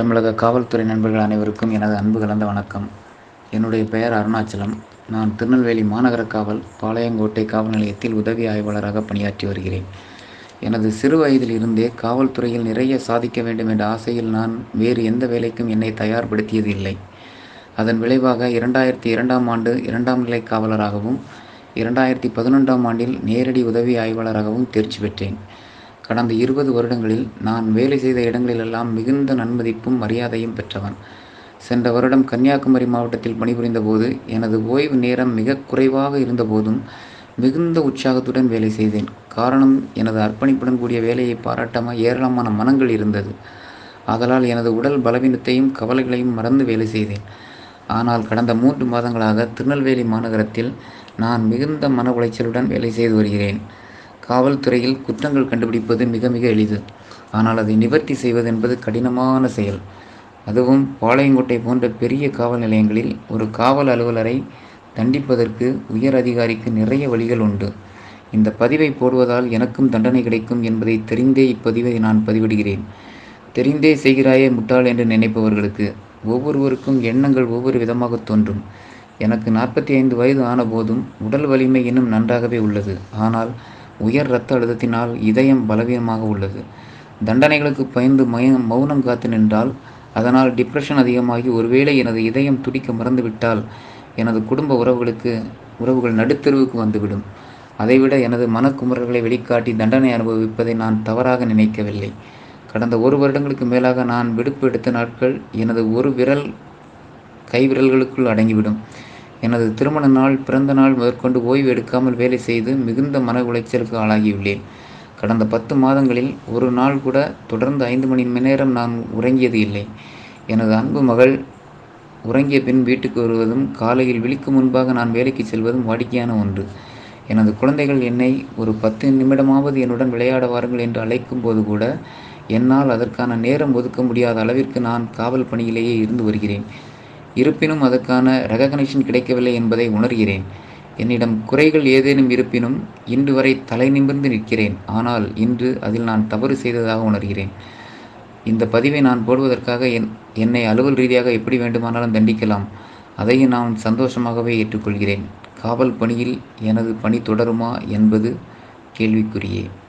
தமிழக காவல்துறை நண்பர்கள் அனைவருக்கும் எனது அன்பு கலந்த வணக்கம் என்னுடைய பெயர் அருணாச்சலம் நான் திருநெல்வேலி மாநகர காவல் பாளையங்கோட்டை காவல் நிலையத்தில் உதவி ஆய்வாளராக பணியாற்றி வருகிறேன் எனது சிறு வயதில் இருந்தே காவல்துறையில் நிறைய சாதிக்க வேண்டும் என்ற ஆசையில் நான் வேறு எந்த வேலைக்கும் என்னை தயார்படுத்தியது இல்லை அதன் விளைவாக இரண்டாயிரத்தி இரண்டாம் ஆண்டு இரண்டாம் நிலை காவலராகவும் இரண்டாயிரத்தி பதினொன்றாம் ஆண்டில் நேரடி உதவி ஆய்வாளராகவும் தேர்ச்சி பெற்றேன் கடந்த இருபது வருடங்களில் நான் வேலை செய்த இடங்களிலெல்லாம் மிகுந்த நன்மதிப்பும் மரியாதையும் பெற்றவன் சென்ற வருடம் கன்னியாகுமரி மாவட்டத்தில் பணிபுரிந்த போது எனது ஓய்வு நேரம் மிக குறைவாக இருந்தபோதும் மிகுந்த உற்சாகத்துடன் வேலை செய்தேன் காரணம் எனது அர்ப்பணிப்புடன் கூடிய வேலையை பாராட்டாம ஏராளமான மனங்கள் இருந்தது ஆதலால் எனது உடல் பலவீனத்தையும் கவலைகளையும் மறந்து வேலை செய்தேன் ஆனால் கடந்த மூன்று மாதங்களாக திருநெல்வேலி மாநகரத்தில் நான் மிகுந்த மன உளைச்சலுடன் வேலை செய்து வருகிறேன் காவல்துறையில் குற்றங்கள் கண்டுபிடிப்பது மிக மிக எளிது ஆனால் அதை நிவர்த்தி செய்வது என்பது கடினமான செயல் அதுவும் பாளையங்கோட்டை போன்ற பெரிய காவல் நிலையங்களில் ஒரு காவல் அலுவலரை தண்டிப்பதற்கு உயர் அதிகாரிக்கு நிறைய வழிகள் உண்டு இந்த பதிவை போடுவதால் எனக்கும் தண்டனை கிடைக்கும் என்பதை தெரிந்தே இப்பதிவை நான் பதிவிடுகிறேன் தெரிந்தே செய்கிறாயே முட்டாள் என்று நினைப்பவர்களுக்கு ஒவ்வொருவருக்கும் எண்ணங்கள் ஒவ்வொரு விதமாக தோன்றும் எனக்கு நாற்பத்தி ஐந்து வயது ஆனபோதும் உடல் வலிமை இன்னும் நன்றாகவே உள்ளது ஆனால் உயர் இரத்த அழுத்தத்தினால் இதயம் பலவீனமாக உள்ளது தண்டனைகளுக்கு பயந்து மய மௌனம் காத்து நின்றால் அதனால் டிப்ரெஷன் அதிகமாகி ஒருவேளை எனது இதயம் துடிக்க மறந்துவிட்டால் எனது குடும்ப உறவுகளுக்கு உறவுகள் நடுத்தெருவுக்கு வந்துவிடும் அதைவிட எனது மனக்குமுறல்களை வெளிக்காட்டி தண்டனை அனுபவிப்பதை நான் தவறாக நினைக்கவில்லை கடந்த ஒரு வருடங்களுக்கு மேலாக நான் விடுப்பு எடுத்த நாட்கள் எனது ஒரு விரல் கைவிரல்களுக்குள் அடங்கிவிடும் எனது திருமண நாள் பிறந்த நாள் முதற்கொண்டு ஓய்வு எடுக்காமல் வேலை செய்து மிகுந்த மன உளைச்சலுக்கு ஆளாகியுள்ளேன் கடந்த பத்து மாதங்களில் ஒரு நாள் கூட தொடர்ந்து ஐந்து மணி நேரம் நான் உறங்கியது இல்லை எனது அன்பு மகள் உறங்கிய பின் வீட்டுக்கு வருவதும் காலையில் விழிக்கும் முன்பாக நான் வேலைக்கு செல்வதும் வாடிக்கையான ஒன்று எனது குழந்தைகள் என்னை ஒரு பத்து நிமிடமாவது என்னுடன் விளையாட வாருங்கள் என்று அழைக்கும் போது கூட என்னால் அதற்கான நேரம் ஒதுக்க முடியாத அளவிற்கு நான் காவல் பணியிலேயே இருந்து வருகிறேன் இருப்பினும் அதற்கான ரெகக்னிஷன் கிடைக்கவில்லை என்பதை உணர்கிறேன் என்னிடம் குறைகள் ஏதேனும் இருப்பினும் இன்று வரை தலை நிமிர்ந்து நிற்கிறேன் ஆனால் இன்று அதில் நான் தவறு செய்ததாக உணர்கிறேன் இந்த பதிவை நான் போடுவதற்காக என் என்னை அலுவல் ரீதியாக எப்படி வேண்டுமானாலும் தண்டிக்கலாம் அதையும் நான் சந்தோஷமாகவே ஏற்றுக்கொள்கிறேன் காவல் பணியில் எனது பணி தொடருமா என்பது கேள்விக்குறியே